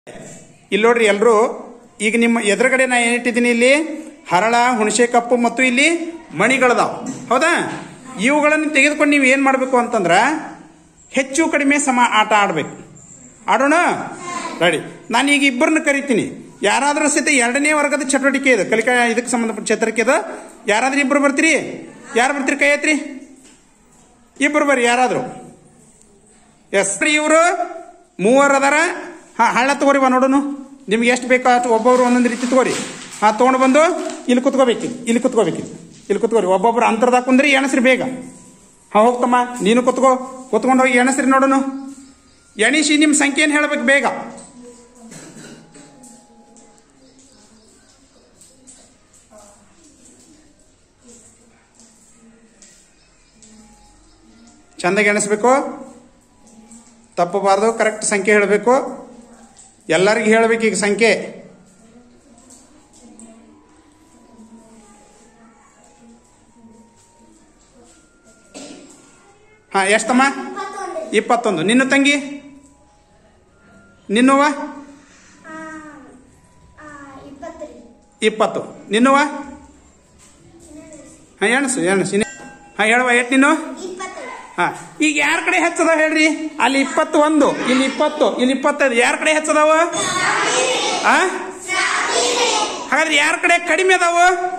ಇಲ್ಲಿ ನೋಡ್ರಿ ಎಲ್ಲರೂ ಈಗ ನಿಮ್ಮ ಎದುರುಗಡೆ ನಾ ಏನಿಟ್ಟಿದ್ದೀನಿ ಇಲ್ಲಿ ಹರಳ ಹುಣಸೆ ಕಪ್ಪು ಮತ್ತು ಇಲ್ಲಿ ಮಣಿಗಳದಾವ ಹೌದಾ ಇವುಗಳನ್ನು ತೆಗೆದುಕೊಂಡು ನೀವು ಏನು ಮಾಡಬೇಕು ಅಂತಂದ್ರೆ ಹೆಚ್ಚು ಕಡಿಮೆ ಸಮ ಆಟ ಆಡಬೇಕು ಆಡೋಣ ರೆಡಿ ನಾನು ಈಗ ಇಬ್ಬರನ್ನ ಕರಿತೀನಿ ಯಾರಾದ್ರೂ ಸಹಿತ ಎರಡನೇ ವರ್ಗದ ಚಟುವಟಿಕೆ ಇದೆ ಕಲಿಕಾ ಇದಕ್ಕೆ ಸಂಬಂಧಪಟ್ಟ ಚೇತರಿಕೆ ಇದೆ ಯಾರಾದ್ರೂ ಇಬ್ಬರು ಬರ್ತೀರಿ ಯಾರು ಬರ್ತೀರಿ ಕೈ ಎತ್ರಿ ಇಬ್ಬರು ಬರ್ರಿ ಯಾರಾದ್ರು ಎಸ್ ಇವರು ಮೂವರು ಅದಾರ ಹಾ ಹಳ್ಳ ತಗೋರಿ ಬಾ ನೋಡೋನು ನಿಮ್ಗೆ ಎಷ್ಟು ಬೇಕೋ ಅಷ್ಟು ಒಬ್ಬೊಬ್ರು ಒಂದೊಂದು ರೀತಿ ತಗೋರಿ ಹಾ ತೊಗೊಂಡು ಬಂದು ಇಲ್ಲಿ ಕುತ್ಕೋಬೇಕು ಇಲ್ಲಿ ಕುತ್ಕೋಬೇಕು ಇಲ್ಲಿ ಕುತ್ಕೋರಿ ಒಬ್ಬೊಬ್ರು ಅಂತರದಾಗ ಕುಂದ್ರಿ ಎಣಸ್ರಿ ಬೇಗ ಹಾ ಹೋಗ್ತಮ್ಮ ನೀನು ಕುತ್ಕೋ ಕುತ್ಕೊಂಡು ಹೋಗಿ ಎಣಸ್ರಿ ನೋಡೋನು ಎಣಿಸಿ ನಿಮ್ಮ ಸಂಖ್ಯೆಯನ್ನು ಹೇಳ್ಬೇಕು ಬೇಗ ಚಂದಾಗಿ ಎಣಿಸ್ಬೇಕು ತಪ್ಪಬಾರ್ದು ಕರೆಕ್ಟ್ ಸಂಖ್ಯೆ ಹೇಳಬೇಕು ಎಲ್ಲರಿಗೂ ಹೇಳಬೇಕು ಈಗ ಸಂಖ್ಯೆ ಹಾ ಎಷ್ಟಮ್ಮ ಇಪ್ಪತ್ತೊಂದು ನಿನ್ನ ತಂಗಿ ನಿನ್ನುವ ಇಪ್ಪತ್ತು ನಿನ್ನುವ ಹಾ ಎಣಸು ಎಣಸು ಇನ್ನು- ಹಾ ಹೇಳುವ ಎಷ್ಟು ನೀನು ಹಾ ಈಗ ಯಾರ ಕಡೆ ಹೆಚ್ಚದ ಹೇಳ್ರಿ ಅಲ್ಲಿ ಇಪ್ಪತ್ತು ಒಂದು ಇಲ್ಲಿ ಇಪ್ಪತ್ತು ಇಲ್ಲಿ ಇಪ್ಪತ್ತೈದು ಯಾರ ಕಡೆ ಹೆಚ್ಚದಾವ ಆ ಹಾಗಾದ್ರೆ ಯಾರ ಕಡೆ ಕಡಿಮೆ ಅದಾವ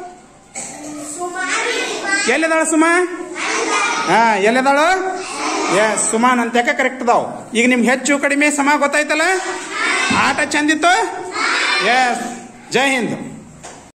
ಎಲ್ಲಿದಾಳ ಸುಮಾ ಹಾ ಎಲ್ಲಿದಾಳು ಎಸ್ ಸುಮಾನ್ ಅಂತ ಕರೆಕ್ಟ್ ಅದಾವ ಈಗ ನಿಮ್ಗೆ ಹೆಚ್ಚು ಕಡಿಮೆ ಸಮ ಗೊತ್ತಾಯ್ತಲ್ಲ ಆಟ ಚಂದಿತ್ತು ಎಸ್ ಜೈ ಹಿಂದ್